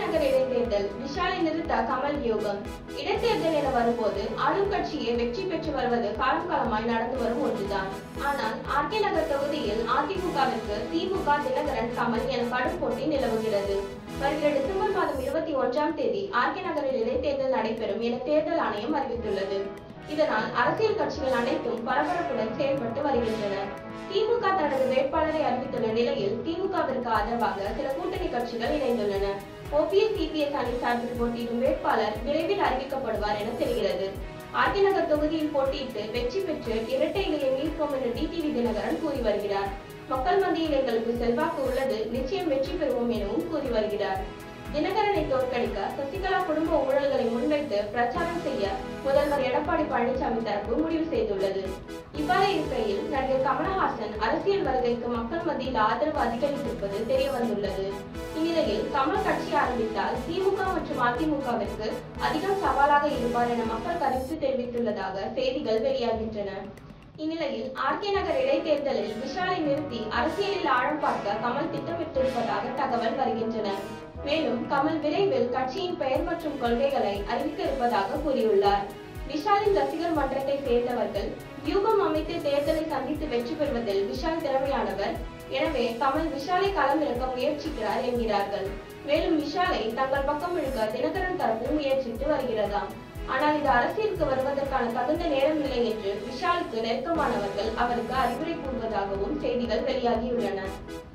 நகர் இடைத்தேர்தல் விஷாலை நிறுத்த கமல் யோகம் இடைத்தேர்தல் என வரும்போது ஆளும் கட்சியே வெற்றி பெற்று வருவது காலம் காலமாய் நடந்து வரும் ஒன்றுதான் ஆனால் ஆர்கே நகர் தொகுதியில் அதிமுகவிற்கு திமுக தினகரன் கமல் என கடும் போட்டி நிலவுகிறது வருகிற டிசம்பர் மாதம் இருபத்தி ஒன்றாம் தேதி ஆர்கே நகரில் இடைத்தேர்தல் நடைபெறும் என தேர்தல் ஆணையம் அறிவித்துள்ளது இதனால் அரசியல் கட்சிகள் அனைத்தும் பரபரப்புடன் செயல்பட்டு வருகின்றன திமுக தனது வேட்பாளரை அறிவித்துள்ள நிலையில் திமுகவிற்கு ஆதரவாக சில கூட்டணி கட்சிகள் இணைந்துள்ளன ஓபிஎஸ் சிபிஎஸ் அணி சார்பில் போட்டியிடும் வேட்பாளர் விரைவில் அறிவிக்கப்படுவார் என தெரிகிறது ஆர்கே நகர் தொகுதியில் போட்டியிட்டு வெற்றி பெற்று இரட்டை இலையை மீட்போம் என டிடிவி தினகரன் கூறி வருகிறார் மக்கள் மத்தியில் எங்களுக்கு செல்வாக்கு உள்ளது நிச்சயம் வெற்றி பெறுவோம் எனவும் கூறி வருகிறார் தினகரனை தோற்கடிக்க சசிகலா குடும்ப ஊழல்களை முன்வைத்து பிரச்சாரம் செய்ய முதல்வர் எடப்பாடி பழனிசாமி தரப்பு முடிவு செய்துள்ளது இவ்வாறு இருக்கையில் நடிகர் கமலஹாசன் அரசியல் வருகைக்கு மக்கள் மத்தியில் ஆதரவு அதிகரித்திருப்பது தெரிய வந்துள்ளது இந்நிலையில் கமல் கட்சி ஆரம்பித்தால் திமுக மற்றும் அதிமுகவிற்கு அதிகம் சவாலாக இருப்பார் என மக்கள் கருத்து தெரிவித்துள்ளதாக செய்திகள் வெளியாகின்றன இந்நிலையில் ஆர்கே நகர் இடைத்தேர்தலில் விஷாலை நிறுத்தி அரசியலில் ஆழம் பார்க்க கமல் திட்டமிட்டிருப்பதாக தகவல் வருகின்றன மேலும் கமல் விரைவில் கட்சியின் பெயர் மற்றும் கொள்கைகளை அறிவிக்க இருப்பதாக கூறியுள்ளார் விஷாலின் ரசிகர் மன்றத்தை சேர்ந்தவர்கள் வியூகம் அமைத்து தேர்தலை சந்தித்து வெற்றி பெறுவதில் விஷால் திறமையானவர் எனவே கமல் விஷாலை களமிறக்க முயற்சிக்கிறார் என்கிறார்கள் மேலும் விஷாலை தங்கள் பக்கம் இழுக்க தினகரன் தரப்பும் முயற்சித்து வருகிறதாம் ஆனால் இது அரசியலுக்கு வருவதற்கான தகுந்த நேரமில்லை என்று விஷாலுக்கு நெருக்கமானவர்கள் அவருக்கு அறிவுரை கூறுவதாகவும் செய்திகள் வெளியாகியுள்ளன